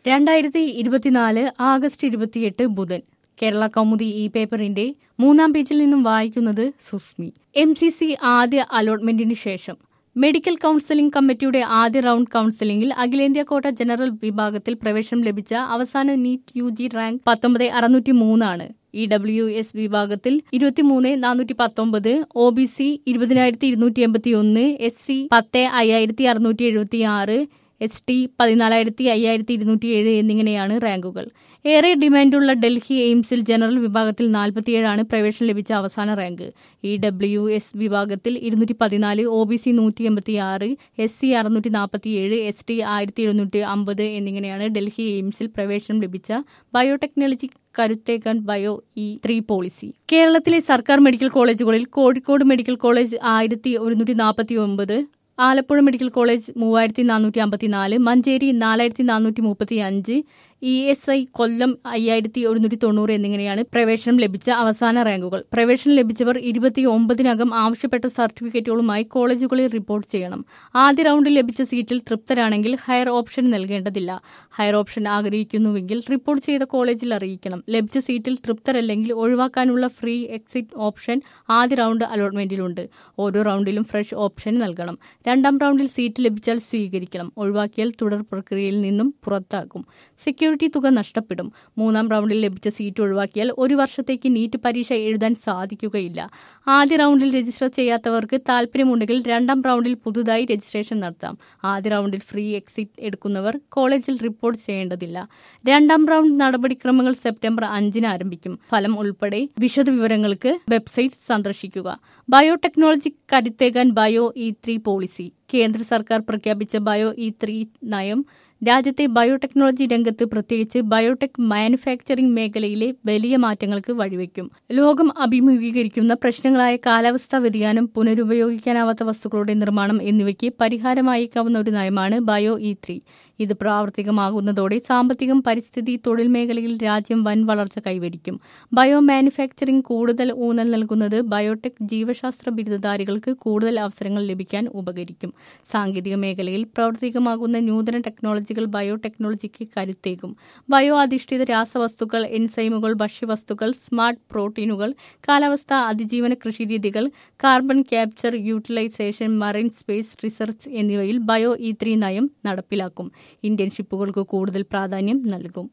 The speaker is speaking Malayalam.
രണ്ടായിരത്തി ഇരുപത്തിനാല് ആഗസ്റ്റ് ഇരുപത്തിയെട്ട് ബുധൻ കേരള കൗമുദി ഈ പേപ്പറിന്റെ മൂന്നാം പേജിൽ നിന്നും വായിക്കുന്നത് സുസ്മി എം സി സി ആദ്യ അലോട്ട്മെന്റിന് ശേഷം മെഡിക്കൽ കൌൺസിലിംഗ് കമ്മിറ്റിയുടെ ആദ്യ റൌണ്ട് കൌൺസിലിംഗിൽ അഖിലേന്ത്യാ കോട്ട ജനറൽ വിഭാഗത്തിൽ പ്രവേശനം ലഭിച്ച അവസാന നീറ്റ് യു ജി റാങ്ക് പത്തൊമ്പത് അറുന്നൂറ്റി മൂന്നാണ് ഇ ഡബ്ല്യു എസ് വിഭാഗത്തിൽ ഇരുപത്തിമൂന്ന് നാനൂറ്റി പത്തൊമ്പത് ഒ ബി സി ഇരുപതിനായിരത്തി ഇരുന്നൂറ്റി എൺപത്തി ഒന്ന് എസ് സി പത്ത് അയ്യായിരത്തി അറുന്നൂറ്റി എഴുപത്തി ആറ് എസ് ടി പതിനാലായിരത്തി അയ്യായിരത്തി ഇരുന്നൂറ്റി ഏഴ് എന്നിങ്ങനെയാണ് റാങ്കുകൾ ഏറെ ഡിമാൻഡുള്ള ഡൽഹി എയിംസിൽ ജനറൽ വിഭാഗത്തിൽ നാൽപ്പത്തിയേഴാണ് പ്രവേശനം ലഭിച്ച അവസാന റാങ്ക് ഇ ഡബ്ല്യു എസ് വിഭാഗത്തിൽ ഇരുന്നൂറ്റി പതിനാല് ഒ ബി സി നൂറ്റി എൺപത്തി ആറ് എസ് സി അറുന്നൂറ്റി നാൽപ്പത്തിയേഴ് എസ് ടി ആയിരത്തി എഴുന്നൂറ്റി അമ്പത് എന്നിങ്ങനെയാണ് ഡൽഹി എയിംസിൽ പ്രവേശനം ലഭിച്ച ബയോടെക്നോളജി കരുത്തേക്കാൻ ബയോ ഇ ത്രീ പോളിസി കേരളത്തിലെ സർക്കാർ മെഡിക്കൽ കോളേജുകളിൽ കോഴിക്കോട് മെഡിക്കൽ കോളേജ് ആയിരത്തി ഒരുന്നൂറ്റി നാൽപ്പത്തി ഒമ്പത് ആലപ്പുഴ മെഡിക്കൽ കോളേജ് മൂവായിരത്തി നാനൂറ്റി അമ്പത്തിനാല് മഞ്ചേരി നാലായിരത്തി നാനൂറ്റി മുപ്പത്തി അഞ്ച് ഇ എസ് ഐ കൊല്ലം അയ്യായിരത്തി ഒരുന്നൂറ്റി തൊണ്ണൂറ് എന്നിങ്ങനെയാണ് പ്രവേശനം ലഭിച്ച അവസാന റാങ്കുകൾ പ്രവേശനം ലഭിച്ചവർ ഇരുപത്തി ഒമ്പതിനകം ആവശ്യപ്പെട്ട സർട്ടിഫിക്കറ്റുകളുമായി കോളേജുകളിൽ റിപ്പോർട്ട് ചെയ്യണം ആദ്യ റൌണ്ടിൽ ലഭിച്ച സീറ്റിൽ തൃപ്തരാണെങ്കിൽ ഹയർ ഓപ്ഷൻ നൽകേണ്ടതില്ല ഹയർ ഓപ്ഷൻ ആഗ്രഹിക്കുന്നുവെങ്കിൽ റിപ്പോർട്ട് ചെയ്ത കോളേജിൽ അറിയിക്കണം ലഭിച്ച സീറ്റിൽ തൃപ്തരല്ലെങ്കിൽ ഒഴിവാക്കാനുള്ള ഫ്രീ എക്സിറ്റ് ഓപ്ഷൻ ആദ്യ റൌണ്ട് അലോട്ട്മെന്റിലുണ്ട് ഓരോ റൌണ്ടിലും ഫ്രഷ് ഓപ്ഷൻ നൽകണം രണ്ടാം റൌണ്ടിൽ സീറ്റ് ലഭിച്ചാൽ സ്വീകരിക്കണം ഒഴിവാക്കിയാൽ തുടർ പ്രക്രിയയിൽ നിന്നും പുറത്താക്കും സെക്യൂരിറ്റി തുക നഷ്ടപ്പെടും മൂന്നാം റൌണ്ടിൽ ലഭിച്ച സീറ്റ് ഒഴിവാക്കിയാൽ ഒരു വർഷത്തേക്ക് നീറ്റ് പരീക്ഷ എഴുതാൻ സാധിക്കുകയില്ല ആദ്യ റൌണ്ടിൽ രജിസ്റ്റർ ചെയ്യാത്തവർക്ക് താല്പര്യമുണ്ടെങ്കിൽ രണ്ടാം റൌണ്ടിൽ പുതുതായി രജിസ്ട്രേഷൻ നടത്താം ആദ്യ റൌണ്ടിൽ ഫ്രീ എക്സിറ്റ് എടുക്കുന്നവർ കോളേജിൽ റിപ്പോർട്ട് ചെയ്യേണ്ടതില്ല രണ്ടാം റൌണ്ട് നടപടിക്രമങ്ങൾ സെപ്റ്റംബർ അഞ്ചിന് ആരംഭിക്കും ഫലം ഉൾപ്പെടെ വിശദവിവരങ്ങൾക്ക് വെബ്സൈറ്റ് സന്ദർശിക്കുക ബയോടെക്നോളജി കരുത്തേകാൻ ബയോ ഇ ത്രീ പോളിസി കേന്ദ്ര സർക്കാർ പ്രഖ്യാപിച്ച ബയോ ഇ ത്രീ നയം രാജ്യത്തെ ബയോടെക്നോളജി രംഗത്ത് പ്രത്യേകിച്ച് ബയോടെക് മാനുഫാക്ചറിംഗ് മേഖലയിലെ വലിയ മാറ്റങ്ങൾക്ക് വഴിവെക്കും ലോകം അഭിമുഖീകരിക്കുന്ന പ്രശ്നങ്ങളായ കാലാവസ്ഥാ വ്യതിയാനം പുനരുപയോഗിക്കാനാവാത്ത വസ്തുക്കളുടെ നിർമ്മാണം എന്നിവയ്ക്ക് പരിഹാരമായേക്കാവുന്ന ഒരു നയമാണ് ബയോ ഇ ത്രീ ഇത് പ്രാവർത്തികമാകുന്നതോടെ സാമ്പത്തികം പരിസ്ഥിതി തൊഴിൽ മേഖലയിൽ രാജ്യം വൻ വളർച്ച കൈവരിക്കും ബയോ മാനുഫാക്ചറിംഗ് കൂടുതൽ ഊന്നൽ നൽകുന്നത് ബയോടെക് ജീവശാസ്ത്ര ബിരുദധാരികൾക്ക് കൂടുതൽ അവസരങ്ങൾ ലഭിക്കാൻ ഉപകരിക്കും സാങ്കേതിക മേഖലയിൽ പ്രാവർത്തികമാകുന്ന നൂതന ടെക്നോളജികൾ ബയോടെക്നോളജിക്ക് കരുത്തേകും ബയോ അധിഷ്ഠിത രാസവസ്തുക്കൾ എൻസൈമുകൾ ഭക്ഷ്യവസ്തുക്കൾ സ്മാർട്ട് പ്രോട്ടീനുകൾ കാലാവസ്ഥ അതിജീവന കൃഷിരീതികൾ carbon capture utilisation marine space research എന്നിവയിൽ ബയോ ഇ ത്രീ നയം നടപ്പിലാക്കും ഇന്റേൺഷിപ്പുകൾക്ക് കൂടുതൽ പ്രാധാന്യം നൽകും